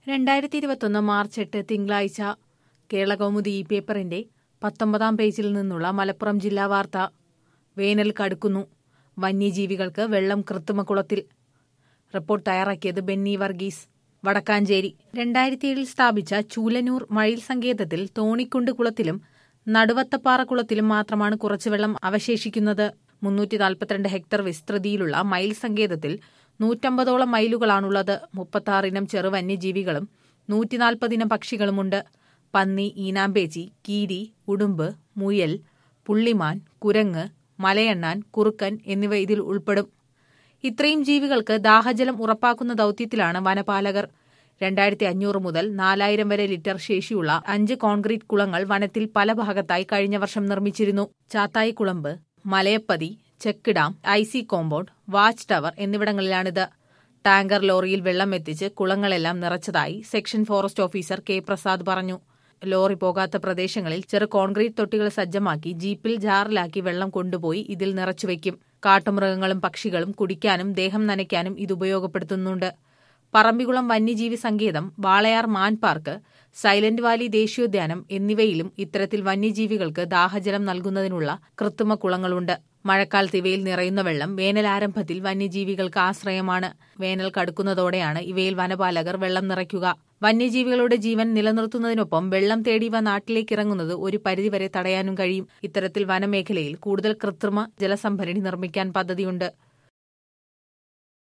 രണ്ടായിരത്തി ഇരുപത്തൊന്ന് മാർച്ച് എട്ട് തിങ്കളാഴ്ച കേരളകൗമുദി ഈ പേപ്പറിന്റെ പത്തൊമ്പതാം പേജിൽ നിന്നുള്ള മലപ്പുറം ജില്ലാ വാർത്ത വേനൽ കടുക്കുന്നു വന്യജീവികൾക്ക് വെള്ളം കൃത്രിമക്കുളത്തിൽ റിപ്പോർട്ട് തയ്യാറാക്കിയത് ബെന്നി വർഗീസ് വടക്കാഞ്ചേരി രണ്ടായിരത്തിയേഴിൽ സ്ഥാപിച്ച ചൂലനൂർ മഴയിൽ സങ്കേതത്തിൽ തോണിക്കുണ്ട് കുളത്തിലും നടുവത്തപ്പാറ കുളത്തിലും മാത്രമാണ് കുറച്ചു വെള്ളം അവശേഷിക്കുന്നത് മുന്നൂറ്റി നാൽപ്പത്തിരണ്ട് ഹെക്ടർ വിസ്തൃതിയിലുള്ള മയിൽ സങ്കേതത്തിൽ നൂറ്റമ്പതോളം മയിലുകളാണുള്ളത് മുപ്പത്താറിനം ചെറു വന്യജീവികളും നൂറ്റിനാൽപ്പതിനം പക്ഷികളുമുണ്ട് പന്നി ഈനാമ്പേച്ചി കീരി ഉടുമ്പ് മുയൽ പുള്ളിമാൻ കുരങ്ങ് മലയണ്ണാൻ കുറുക്കൻ എന്നിവ ഇതിൽ ഉൾപ്പെടും ഇത്രയും ജീവികൾക്ക് ദാഹജലം ഉറപ്പാക്കുന്ന ദൌത്യത്തിലാണ് വനപാലകർ രണ്ടായിരത്തി അഞ്ഞൂറ് മുതൽ നാലായിരം വരെ ലിറ്റർ ശേഷിയുള്ള അഞ്ച് കോൺക്രീറ്റ് കുളങ്ങൾ വനത്തിൽ പല ഭാഗത്തായി കഴിഞ്ഞ വർഷം നിർമ്മിച്ചിരുന്നു ചാത്തായി കുളമ്പ് Malayappathi check dam I C compound watch tower എന്നിവിടങ്ങളിലാണിത് ടാങ്കർ ലോറിയിൽ വെള്ളം എത്തിച്ച് കുളങ്ങളെല്ലാം നിറച്ചതായി section forest officer K Prasad പറഞ്ഞു ലോറി പോകാത്ത പ്രദേശങ്ങളിൽ ചെറു കോൺക്രീറ്റ് തൊട്ടികൾ സജ്ജമാക്കി ജീപ്പിൽ ജാറിലാക്കി വെള്ളം കൊണ്ടുപോയി ഇതിൽ നിറച്ചുവെക്കും കാട്ടുമൃഗങ്ങളും പക്ഷികളും കുടിക്കാനും ദേഹം നനയ്ക്കാനും ഇത് ഉപയോഗപ്പെടുത്തുന്നുണ്ട് പറമ്പിക്കുളം വന്യജീവി സങ്കേതം വാളയാർ മാൻ പാർക്ക് സൈലന്റ് വാലി ദേശീയോദ്യാനം എന്നിവയിലും ഇത്തരത്തിൽ വന്യജീവികൾക്ക് ദാഹജലം നൽകുന്നതിനുള്ള കൃത്രിമ കുളങ്ങളുണ്ട് മഴക്കാലത്ത് ഇവയിൽ നിറയുന്ന വെള്ളം വേനലാരംഭത്തിൽ വന്യജീവികൾക്ക് ആശ്രയമാണ് വേനൽ കടുക്കുന്നതോടെയാണ് ഇവയിൽ വനപാലകർ വെള്ളം നിറയ്ക്കുക വന്യജീവികളുടെ ജീവൻ നിലനിർത്തുന്നതിനൊപ്പം വെള്ളം തേടി ഇവ നാട്ടിലേക്ക് ഇറങ്ങുന്നത് ഒരു പരിധിവരെ തടയാനും കഴിയും ഇത്തരത്തിൽ വനമേഖലയിൽ കൂടുതൽ കൃത്രിമ ജലസംഭരണി നിർമ്മിക്കാൻ പദ്ധതിയുണ്ട്